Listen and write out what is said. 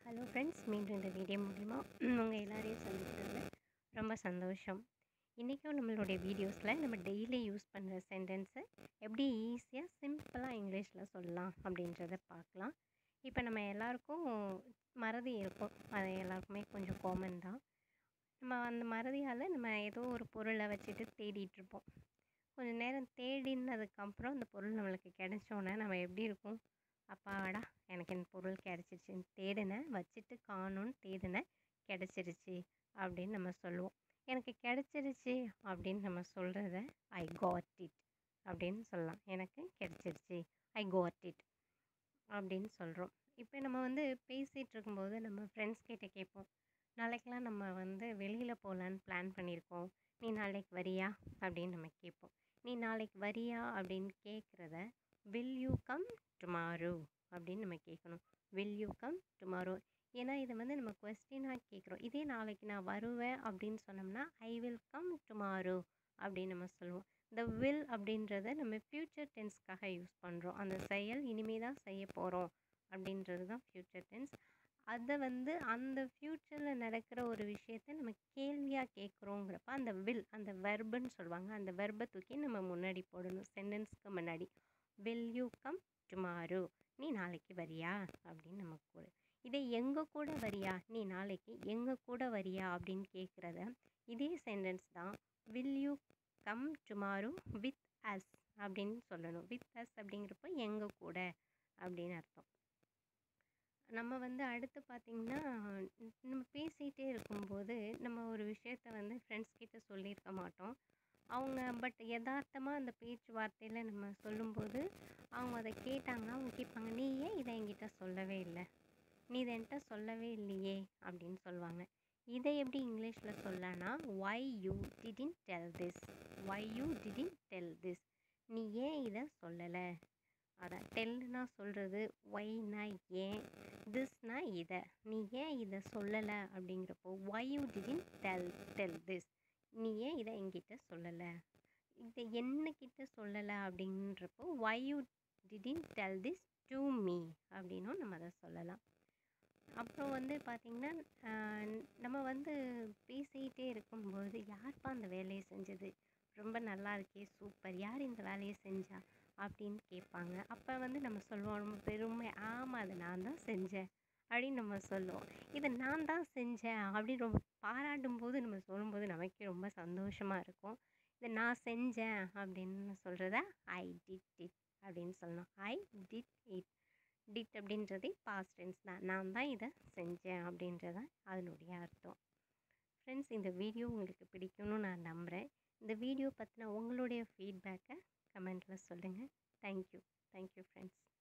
hello friends மீண்டும் இந்த video மூலிமா உங்கள் எல்லாரையும் சந்திக்கிறதுல ரொம்ப சந்தோஷம் இன்றைக்கும் நம்மளுடைய வீடியோஸில் நம்ம டெய்லி யூஸ் பண்ணுற சென்டென்ஸை எப்படி ஈஸியாக சிம்பிளாக இங்கிலீஷில் சொல்லலாம் அப்படின்றத பார்க்கலாம் இப்போ நம்ம எல்லாருக்கும் மறதி இருக்கும் அது எல்லாருக்குமே கொஞ்சம் காமன் தான் நம்ம அந்த மறதியால் நம்ம ஏதோ ஒரு பொருளை வச்சுட்டு தேடிட்டு இருப்போம் கொஞ்சம் நேரம் தேடினதுக்கப்புறம் அந்த பொருள் நம்மளுக்கு கிடைச்சோன்னே நம்ம எப்படி இருக்கும் அப்பாடா எனக்கு இந்த பொருள் கிடச்சிருச்சு தேடினேன் வச்சுட்டு காணும்னு தேடினேன் கிடச்சிருச்சு அப்படின்னு நம்ம சொல்லுவோம் எனக்கு கிடச்சிருச்சு அப்படின்னு நம்ம சொல்கிறத ஐ காட் இட் அப்படின்னு சொல்லலாம் எனக்கு கிடச்சிருச்சு ஐ காட் இட் அப்படின்னு சொல்கிறோம் இப்போ நம்ம வந்து பேசிகிட்டு இருக்கும்போது நம்ம ஃப்ரெண்ட்ஸ் கிட்ட கேட்போம் நாளைக்கெலாம் நம்ம வந்து வெளியில் போகலான்னு பிளான் பண்ணியிருக்கோம் நீ நாளைக்கு வரியா அப்படின்னு நம்ம கேட்போம் நீ நாளைக்கு வரியா அப்படின்னு கேட்குறத வில் யூ கம் டுமாரோ அப்படின்னு நம்ம கேட்கணும் வில் யூ கம் டுமாரோ ஏன்னா இதை வந்து நம்ம கொஸ்டினாக கேட்குறோம் இதே நாளைக்கு நான் வருவேன் அப்படின்னு சொன்னோம்னா ஐ வில் கம் டுமாரோ அப்படின்னு நம்ம சொல்லுவோம் இந்த வில் அப்படின்றத நம்ம ஃப்யூச்சர் டென்ஸ்க்காக யூஸ் பண்ணுறோம் அந்த செயல் இனிமே தான் செய்ய போகிறோம் அப்படின்றது தான் ஃப்யூச்சர் டென்ஸ் அதை வந்து அந்த ஃப்யூச்சரில் நடக்கிற ஒரு விஷயத்த நம்ம கேள்வியாக கேட்குறோங்கிறப்ப அந்த வில் அந்த வெர்புன்னு சொல்லுவாங்க அந்த வெர்பை தூக்கி நம்ம முன்னாடி போடணும் சென்டென்ஸ்க்கு முன்னாடி வில் யூ கம் டுமாரோ நீ நாளைக்கு வரியா அப்படின்னு நம்ம கூட இதே எங்கள் கூட வரியா நீ நாளைக்கு எங்கள் கூட வரியா அப்படின்னு கேட்குறத இதே சென்டென்ஸ் தான் will you come tomorrow with us அப்படின்னு சொல்லணும் வித் அஸ் அப்படிங்கிறப்ப எங்கள் கூட அப்படின்னு அர்த்தம் நம்ம வந்து அடுத்து பார்த்திங்கன்னா நம்ம பேசிகிட்டே இருக்கும்போது நம்ம ஒரு விஷயத்த வந்து ஃப்ரெண்ட்ஸ் கிட்ட சொல்லியிருக்க மாட்டோம் அவங்க பட் யதார்த்தமாக அந்த பேச்சுவார்த்தையில் நம்ம சொல்லும்போது அவங்க அதை கேட்டாங்கன்னா அவங்க கேட்பாங்க நீ ஏன் இதை என்கிட்ட சொல்லவே இல்லை நீ இதை என்கிட்ட சொல்லவே இல்லையே அப்படின்னு சொல்லுவாங்க இதை எப்படி இங்கிலீஷில் சொல்லனா why you didn't tell this why you didn't tell this நீ ஏன் இதை சொல்லலை அதான் டெல்னா சொல்கிறது ஒய்னா ஏன் திஸ்னா இதை நீ ஏன் இதை சொல்லலை அப்படிங்கிறப்போ why you didn't tell tell this நீ ஏன் இதை என்கிட்ட சொல்லலை இதை என்னக்கிட்ட சொல்லலை அப்படின்றப்போ why you didn't tell this to me அப்படின்னும் நம்ம அதை சொல்லலாம் அப்புறம் வந்து பார்த்திங்கன்னா நம்ம வந்து பேசிக்கிட்டே இருக்கும்போது யார்ப்பா அந்த வேலையை செஞ்சது ரொம்ப நல்லா இருக்கே சூப்பர் யார் இந்த வேலையை செஞ்சா அப்படின்னு கேட்பாங்க அப்போ வந்து நம்ம சொல்லுவோம் ரொம்ப பெருமை ஆமாம் அதை நான் தான் செஞ்சேன் அப்படின்னு நம்ம சொல்லுவோம் இதை நான் தான் செஞ்சேன் அப்படின்னு ரொம்ப பாராட்டும் போது நம்ம சொல்லும்போது நமக்கே ரொம்ப சந்தோஷமாக இருக்கும் இதை நான் செஞ்சேன் அப்படின்னு சொல்கிறத ஐ டிட் இட் அப்படின்னு சொல்லணும் ஐ டிட் இட் டிட் அப்படின்றதே பாஸ்ட் டென்ஸ் தான் நான் தான் இதை செஞ்சேன் அப்படின்றத அதனுடைய அர்த்தம் ஃப்ரெண்ட்ஸ் இந்த வீடியோ உங்களுக்கு பிடிக்கும்னு நான் நம்புகிறேன் இந்த வீடியோ பற்றின உங்களுடைய ஃபீட்பேக்கை கமெண்ட்டில் சொல்லுங்கள் தேங்க்யூ தேங்க்யூ ஃப்ரெண்ட்ஸ்